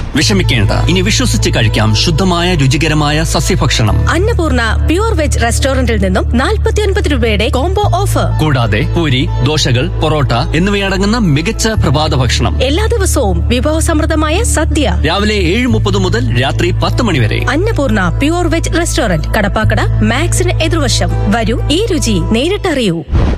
വിഷമിക്കേണ്ട ഇനി വിശ്വസിച്ച് കഴിക്കാം ശുദ്ധമായ രുചികരമായ സസ്യഭക്ഷണം അന്നപൂർണ പ്യൂർ വെജ് റെസ്റ്റോറന്റിൽ നിന്നും 49 രൂപയുടെ കോംബോ ഓഫർ കൂടാതെ പൂരി ദോശകൾ പൊറോട്ട എന്നിവയടങ്ങുന്ന മികച്ച പ്രഭാത ഭക്ഷണം എല്ലാ ദിവസവും വിഭവസമൃദ്ധമായ സദ്യ രാവിലെ ഏഴ് മുപ്പത് മുതൽ രാത്രി പത്ത് മണി വരെ Annapoorna pure veg restaurant Kadappakada മാക്സിന് എതിർവശം വരൂ ഈ രുചി നേരിട്ടറിയൂ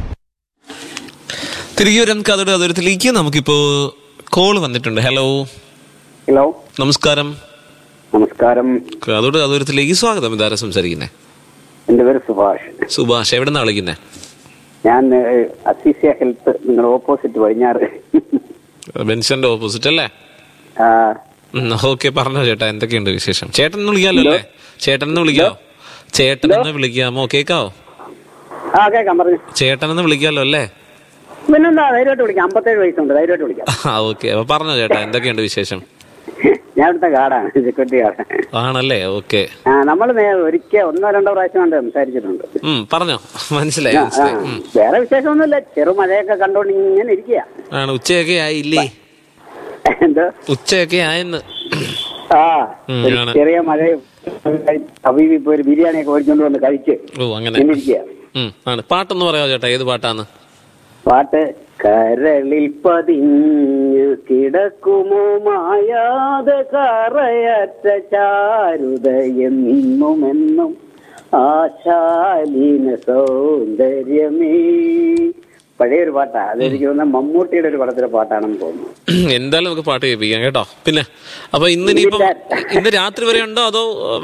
തിരികെ വരാൻ കഥയുടെ അതിരത്തിലേക്ക് നമുക്കിപ്പോ കോള് വന്നിട്ടുണ്ട് ഹലോ ഹലോ നമസ്കാരം നമസ്കാരം കഥയുടെ അതിരത്തിലേക്ക് സ്വാഗതം ഇതാരാ സംസാരിക്കുന്നേ എന്റെ പേര് സുഭാഷ് സുഭാഷ് എവിടെ നിന്നാ വിളിക്കുന്നേ ഞാൻ ഏഹ്, അസീസിയ ഹെൽത്ത് നിങ്ങൾ ഓപ്പോസിറ്റ് വഴിഞ്ഞാറ് ബെൻസന്റെ ഓപ്പോസിറ്റ് അല്ലേ ആ, ഓക്കെ പറഞ്ഞോ ചേട്ടാ എന്തൊക്കെയുണ്ട് വിശേഷം ചേട്ടൻ എന്ന് വിളിക്കാലോ അല്ലേ ചേട്ടൻ എന്ന് വിളിക്കാവോ ചേട്ടൻ എന്ന് വിളിക്കാമോ കേക്കാവോ ആ കേക്കാം പറഞ്ഞു ചേട്ടൻ എന്ന് വിളിക്കാലോ അല്ലേ പിന്നെന്താ ധൈര്യമായിട്ട് വിളിക്കാം അമ്പത്തേഴ് വയസ്സുണ്ട് ധൈര്യമായിട്ട് വിളിക്കാം ആ ഓക്കെ അപ്പൊ പറഞ്ഞോ ചേട്ടാ എന്തൊക്കെയുണ്ട് വിശേഷം ഞാൻ ഇവിടുത്തെ കാടാണ് സെക്യൂരിറ്റി കാർഡ് ആണല്ലേ ഓക്കെ ആ നമ്മൾ ഒരിക്കൽ ഒന്നോ രണ്ടോ പ്രാവശ്യം കൊണ്ട് സംസാരിച്ചിട്ടുണ്ട് ഉം പറഞ്ഞോ മനസ്സിലായി ആ, ആ, മനസ്സിലായി ഉം. വേറെ വിശേഷമൊന്നുമില്ല ചെറു മഴയൊക്കെ കണ്ടോണ്ട് ഇങ്ങനെ ഇരിക്കുക ആണ് ഉച്ചയൊക്കെ ആയില്ലേ എന്തോ ഉച്ചയൊക്കെ ആയെന്ന് ആ ഉം, ഒരു ആണ്. ചെറിയ മഴയും അബീബി ഇപ്പൊ ഒരു ബിരിയാണിയൊക്കെ ഓടിച്ചോണ്ട് വന്ന് കഴിച്ച് ഓ അങ്ങനെ ഇങ്ങനെ ഇരിക്കുക ഉം ആണ് പാട്ടൊന്ന് പറയാമോ ചേട്ടാ ഏത് പാട്ടാന്ന് പാട്ട് കരളിൽ പതിഞ്ഞു കിടക്കുമോ മായാതെ കറയറ്റ ചാരുതയെന്നുമെന്നും ആശാലീന സൗന്ദര്യമേ പഴയൊരു പാട്ടാ അതെനിക്ക് തോന്നുന്ന മമ്മൂട്ടിയുടെ ഒരു പടത്തിലെ പാട്ടാണെന്ന് തോന്നുന്നു എന്തായാലും നമുക്ക് പാട്ട് കേൾപ്പിക്കാം കേട്ടോ പിന്നെ അപ്പൊ ഇന്ന് ഇനിയിപ്പം ഇന്ന് രാത്രി വരെ ഉണ്ടോ അതോ